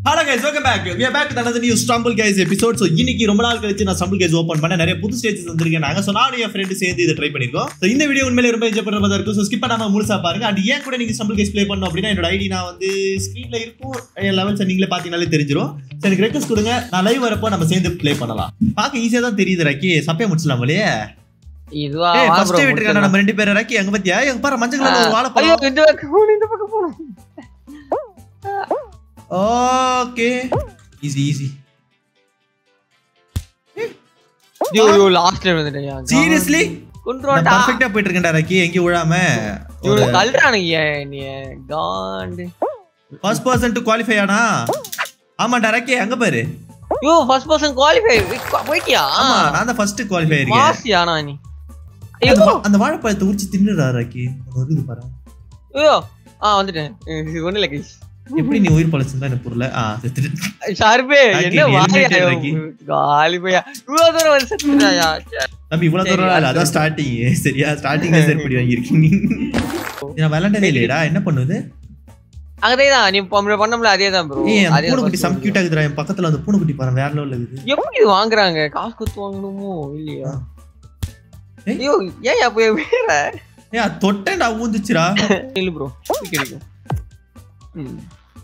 Hello guys welcome back we are back with another new stumble guys episode so இன்னைக்கு ரொம்ப நாள் கழிச்சு நான் stumble guys ஓபன் பண்ண நிறைய புது ஸ்டேஜஸ் வந்திருக்கேன் நாங்க so நானும் என் ஃப்ரெண்ட் சேர்ந்து இதை ட்ரை பண்ணிருக்கோம் so இந்த வீடியோ உண்மையிலே ரொம்ப என்ஜாய் பண்ற மாதிரி இருக்கும் so skip பண்ணாம முழுசா பாருங்க அண்ட் ஏன் கூட நீங்க stumble guys ப்ளே பண்ணணும் அப்படின்னா என்னோட ஐடி நான் வந்து ஸ்க்ரீன்ல இருக்கும் என் லெவல்ஸ் நீங்களே பாத்தீங்கனாலே தெரிஞ்சிரும் so எனக்கு ரெக்வஸ்ட் கொடுங்க நான் லைவ் வரப்போ நம்ம சேர்ந்து ப்ளே பண்ணலாம் பார்க்க ஈஸியா தான் தெரியுது ரக்கி சப்பையா முடிச்சலாம் போலயே இதுவா ஏய் வா ஃபர்ஸ்ட் bro, விட்டுருக்கான முடிச்சிடலாம். நம்ம ரெண்டு பேரும் ரக்கி அங்க பத்தியா எங்க பாரு மஞ்சள் கலர்ல ஒரு ஐயோ வாழைப்பழம் இந்த பக்கம் போகணும், இந்த பக்கம் போகணும். ஓகே ஈஸி ஈஸி ஐயோ, ஐயோ, last ல விழுந்துட்டேன்யா. சீரியஸ்லி கொன்றுவான்டா. பர்ஃபெக்ட்டா போயிட்டு இருக்கேன்டா ரக்கி எங்கேயும் விழாம இவனுங்க தள்ளுறானுங்க என்னைய. காண்டு. ஃபர்ஸ்ட் பர்சன் டு குவாலிஃபை ஆனா ஆமாடா ரக்கி அங்க பாரு ஐயோ, first person qualify. போயிட்டியா? ஆமா நான் தான் ஃபர்ஸ்ட் குவாலிஃபை இருக்கேன் மாசியா ஆனா நீ. ஐயோ, அந்த வா- அந்த வாழைப்பழத்தை உரிச்சு தின்னுடா ரக்கி அது வருது பாரு ஐயோ. ஆ, வந்துட்டேன். இது ஒண்ணும் இல்ல guys. எப்படி நீ உயிர் பழச்சுதான் எனக்கு புரியல ஆ செத்துட்டு ஷார்பே, Rocky, என்ன நீ வாயா, eliminated, ஐயோ, Rocky. qualify-ஆ. இவ்வளவு தூரம் வந்து செத்துட்டாயா? தம்பி இவ்வளவு சரி, தூரம் இல்ல அடுத்து. அதான் ஸ்டார்டிங் சரியா ஸ்டார்டிங்ல செருப்படி வாங்கியிருக்கீங்க நான் விளாண்டதே இல்லையடா என்ன பண்ணுது அதேதான், நீ பண்ண- பண்ணோம்ல, அதேதான் bro. ஏய் அந்த அதேதான் பூனைக்குட்டி first சம் one. கியூட்டா இருக்குதுடா என் பக்கத்துல அந்த பூனைக்குட்டி பாரு வேற லெவல்ல இருக்குது எப்படி இது வாங்குறாங்க காசு கொடுத்து வாங்கணுமோ இல்லையா ஏய். ஐயோ ஏன் அப்ப வேற ஏய் அது தொட்டேன்டா ஊந்துச்சுடா இல்ல ப்ரோ கிடைக்கும் ம்.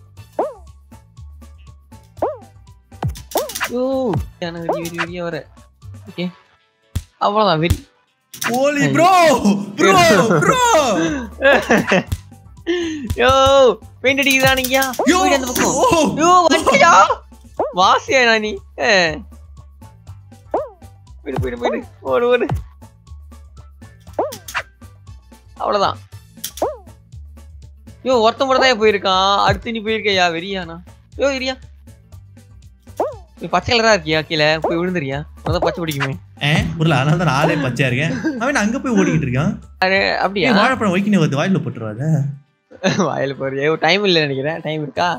ஐயோ எனக்கு வெடி வெடி வெடியா வர ஓகே அவ்வளவுதான் வெடி ஓலி bro bro bro yo paint அடிக்குதானுங்கயா யோ போயிடு அந்த பக்கம் ஓ யோ வந்துட்டியா வாசியா நான் நீ ஏ. போயிடு போயிடு போயிடு ஓடு ஓடு அவ்வளவுதான் யோ ஒருத்த மட்டும் தான் போயிருக்கான் அடுத்து நீ போயிருக்கையா வெறியானா யோ வெறியா நீ பச்சை கலரா இருக்கியா கீழே போய் விழுந்துறியா அதான் பச்சை பிடிக்குமே ஏ புரியல அதனால தான் நானே பச்சையா இருக்கேன் அவன் அங்க போய் ஓடிக்கிட்டு இருக்கான் அரே, அப்படியா ஏய், வாழைப்பழம் வைக்கணும் வந்து வாயில போட்டுருவாத வாயில போறியா டைம் இல்ல நினைக்கிறேன் டைம் இருக்கா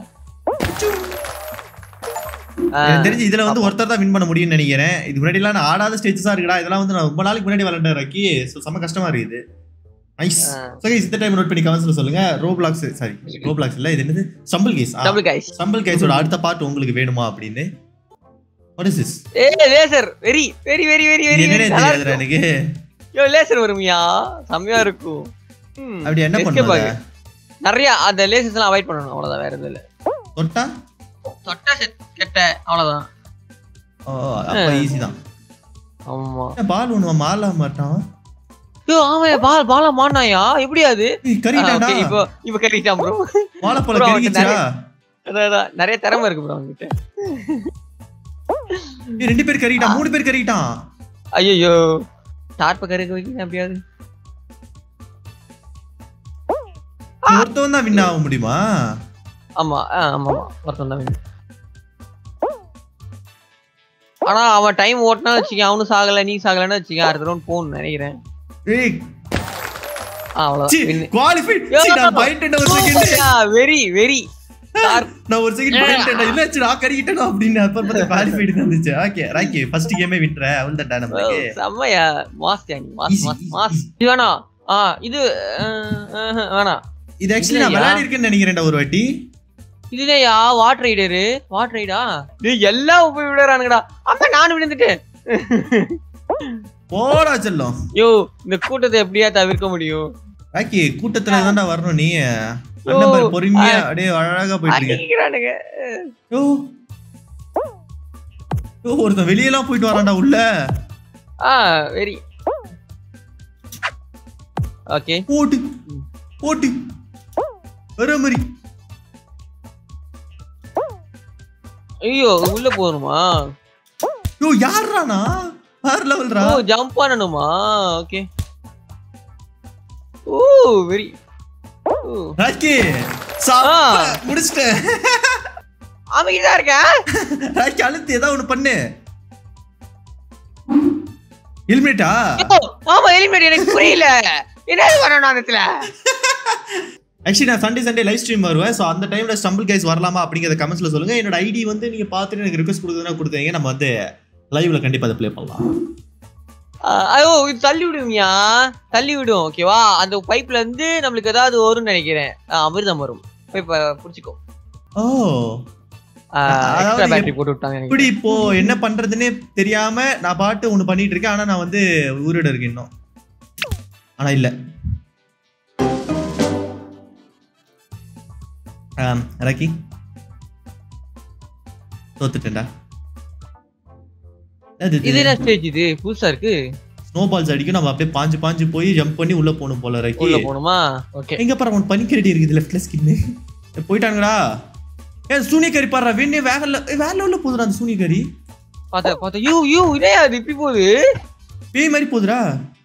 ஆ, எனக்கு தெரிஞ்சு இதுல வந்து ஒருத்தர் தான் வின் பண்ண முடியும்னு நினைக்கிறேன் இது முன்னாடி எல்லாம் நான் ஆடாத ஸ்டேஜஸா இருக்குடா இதெல்லாம் வந்து நான் ரொம்ப நாளைக்கு முன்னாடி விளையாண்டேன் ரக்கி ஸோ செம்ம கஷ்டமா இருக்குது நைஸ் ஆ. ஸோ இந்த டைம் நோட் பண்ணி கமெண்ட்ஸ்ல சொல்லுங்க ரோப்ளாக்ஸ் சாரி ரோப்ளாக்ஸ் இல்ல இது என்னது stumble guys double guys stumble கேஸோட அடுத்த பார்ட் உங்களுக்கு வேணுமா அப்படின்னு what is this a laser very very very very very என்னன்னே தெரியாதுடா எனக்கு யோ லேசர் வருமியா செம்மையா இருக்கும் ம், அப்படி என்ன escape பண்ணுவாங்க ஆகு. நிறைய அந்த லேசர்ஸ் எல்லாம் அவாய்ட் பண்ணணும் அவ்வளவுதான் வேற எதுவும் இல்ல தொட்டா தொட்டா செத் கெட்ட அவ்வளவுதான் ஓ அப்ப ஈஸி தான் ஆமா பால் ஒண்ணு மாறல மாட்டான் யோ ஆமா பால் பாலா மாறினாயா எப்படி அது ஏய், கறிட்டான்டா இப்போ இப்போ கட்டிட்டான் ப்ரோ வாழைப்பழம் bro, கறிக்கிச்சா அதான் நிறைய திறமை இருக்கு ப்ரோ அவங்கிட்ட ஏய், ரெண்டு பேர் கறிக்கிட்டான் மூணு பேர் கறிக்கிட்டான் ஐயோ டார்ப்ப கருக்க வைக்கிறேன் அப்படியாவது ஒருத்தவன் தான் வின் ஆக முடியுமா ஆமா ஆ, ஆமா ஆமா ஒருத்தன் தான் வேணும் ஆனா அவன் டைம் ஓட்டினா வச்சுக்க அவனும் சாகல நீ சாகலன்னு வச்சுக்க அடுத்த ரவுண்ட் போகணும்னு நினைக்கிறேன் ஏய் ஆ, அவ்வளவுதான் குவாலிஃபைட் நான் பாயிண்ட் ஒரு செகண்ட் வெரி வெரி நான் ஒரு செகண்ட் பாயிண்ட் இல்ல சரி நான் கறிக்கிட்டேன் அப்படின்னு அப்ப பார்த்தா குவாலிஃபைட் வந்துச்சு ஓகே ராக்கி ஃபர்ஸ்ட் கேமே விட்ற அவள் தான் நமக்கு செம்மையா மாஸ் நீ mass Easy, mass easy, mass இது வேணாம் ஆ இது அஹ், அஹ், வேணாம் இது ஆக்சுவலி நான் இல்லையா? விளையாடி இருக்கேன்னு நினைக்கிறேன்டா ஒரு வாட்டி இதுலயா வாட் ரைடரு வாட் ரைடா டேய் எல்லாம் போய் விடுறானுங்கடா அம்மா நானும் விழுந்துட்டேன் போடா செல்லம் யோ இந்த கூட்டத்தை எப்படியா தவிர்க்க முடியும் ராக்கி கூட்டத்துல தான்டா வரணும் நீ அண்ணன் பாரு பொறுமையா அப்படியே அழகா போயிட்டு இருக்க அடிக்கிறானுங்க யோ யோ ஒருத்தன் வெளியெல்லாம் போயிட்டு வரான்டா உள்ள ஆ வெரி ஓகே போட்டு போட்டு வர மாதிரி ஐயோ உள்ள போகணுமா யோ யார்றானா வேற லெவல்ரா ஓ ஜம்ப் பண்ணணுமா okay oh very oh Rocky ஆ. முடிச்சிட்டேன் அவங்க தான் இருக்கேன் ராக்கி அழுத்து ஏதாவது ஒண்ணு பண்ணு ஹெல்மெட்டா ஐயோ, ஆமா எலிமெண்ட் எனக்கு புரியல என்ன பண்ணணும் அந்த இடத்துல ஆக்சுவலி நான் சண்டே சண்டே லைவ் ஸ்ட்ரீம் வருவேன் ஸோ அந்த டைம்ல ஸ்டம்பிள் கைஸ் வரலாமா அப்படிங்கிறத கமெண்ட்ஸ்ல சொல்லுங்க என்னோட ஐடி வந்து நீங்க பார்த்துட்டு எனக்கு ரிக்வஸ்ட் கொடுத்ததுன்னா கொடுத்தீங்க நம்ம வந்து லைவ்ல கண்டிப்பா அதை ப்ளே பண்ணலாம் ஆ, ஐயோ இது தள்ளி விடுவியா தள்ளி விடும் ஓகேவா அந்த பைப்ல இருந்து நம்மளுக்கு ஏதாவது வரும்னு நினைக்கிறேன் ஆ, அமிர்தம் வரும் போய் ப- புடிச்சுக்கோ ஓ அதாவது எக்ஸ்ட்ரா பேட்டரி போட்டு விட்டாங்க எனக்கு. இப்படி இப்போ என்ன பண்றதுன்னே தெரியாம நான் பாட்டு ஒண்ணு பண்ணிட்டு இருக்கேன் ஆனா நான் வந்து ஊரோட இருக்கேன் இன்னும் ஆனா இல்ல ஆம், ரக்கி தோத்துட்டேன்டா இது என்ன ஸ்டேஜ் இது புதுசா இருக்கு ஸ்னோ பால்ஸ் அடிக்கும் நம்ம அப்படியே பாஞ்சு பாஞ்சு போய் ஜம்ப் பண்ணி உள்ள போகணும் போல ரக்கி உள்ள போகணுமா ஓகே எங்க பாரு உன் பனிக்கரடி இருக்குது லெஃப்ட்ல ஸ்கின்னு போயிட்டானுங்கடா ஏ சூனியக்கறி பாடுறா வேணே வேற le- ஏய், வேற லெவல்ல போகுதுடா அந்த சூனியக்கறி பாத்த பாத்த யூ யூ இதே அது இப்படி போகுது பேய் மாதிரி போகுதுடா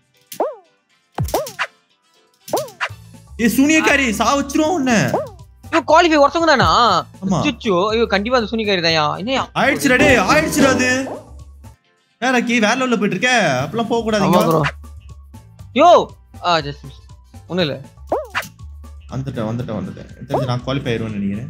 ஏ சூனியக்காரி சா வச்சிரும் உன்ன ஐயோ குவாலிஃபை ஒருத்தவங்க தானா ஆமா. அச்சோ ஐயோ கண்டிப்பா அந்த சுனிகாரி தான்யா என்னையா ஆயிடுச்சுடா டே ஆயிடுச்சுடா அது வேற கி வேற லெவல்ல போயிட்டு இருக்க அப்பெல்லாம் போக ஆமா கூடாதுங்க ப்ரோ யோ ஆ ஜஸ்ட் ஒண்ணும் இல்ல வந்துட்டேன் வந்துட்டேன் வந்துட்டேன் எனக்கு தெரிஞ்சு நான் குவாலிஃபை ஆயிருவேன்னு நினைக்கிறேன்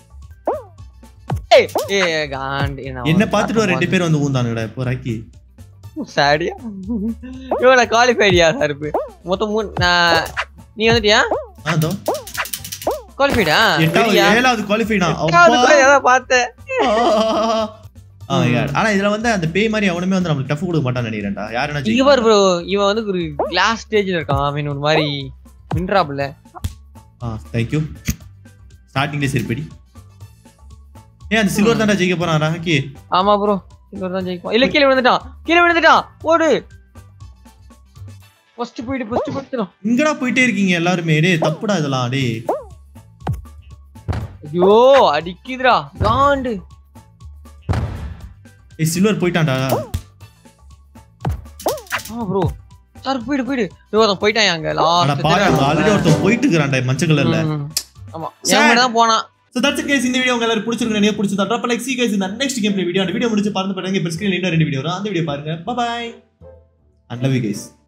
ஏய் ஏய் காண்ட் என்ன பார்த்துட்டு ஒரு ரெண்டு பேர் வந்து ஊந்தானுங்கடா இப்போ ராக்கி சாடியா யோ நான் குவாலிஃபைடியா சார்பு மொத்தம் மூணு நான் நீ வந்துட்டியா ஆ தோ குவாலிஃபைடா எட்டாவது ஏழாவது குவாலிஃபைனா அதான் பார்த்தேன் ஆ yeah. ஆனா இதுல வந்து அந்த பேய் மாதிரி அவனுமே வந்து நம்மளுக்கு டஃப் கொடுக்க மாட்டான்னு நினைக்கிறேன்டா யாருன்னா இங்க பாரு ப்ரோ இவன் வந்து ஒரு கிளாஸ் ஸ்டேஜ்ல இருக்கான் ஐ மீன் ஒரு மாதிரி மின்றாப்ல ஆ தேங்க்யூ ஸ்டார்டிங்லேயே சரிப்படி ஏன் அந்த சில்வர் தாண்டா ஜெயிக்க போறான் ராக்கி ஆமா ப்ரோ இன்னொரு தான் ஜெயிப்பான் இல்ல கீழே விழுந்துட்டான் கீழே விழுந்துட்டான் ஓடு ஃபர்ஸ்ட் போயிட்டு ஃபர்ஸ்ட் போயிட்டு இங்கடா போயிட்டே இருக்கீங்க எல்லாருமே டேய் தப்புடா இதெல்லாம் டேய் ஐயோ அடிக்குதுடா காண்டு ஏய் சில்வர் போயிட்டான்டா ஆமா ப்ரோ சார் போயிடு போயிடு ஐயோ அவன் போயிட்டான் அங்க ஆனா பாரு அங்க ஆல்ரெடி லாஸ்ட் ஒருத்தன் போயிட்டு இருக்கிறான்டா மஞ்சள் கலர்ல ஆமா Sad. என் தான் போனான் சோ தட்ஸ் கேஸ் இந்த வீடியோ உங்க எல்லாரும் பிடிச்சிருக்கு நிறைய பிடிச்சதா ட்ராப் லைக் சி கேஸ் இந்த நெக்ஸ்ட் கேம் வீடியோ அந்த வீடியோ முடிச்சு பறந்து போயிடுங்க இப்போ ஸ்கிரீன்ல இன்னும் ரெண்டு வீடியோ வரும் அந்த வீடியோ பாருங்க bye bye and love you guys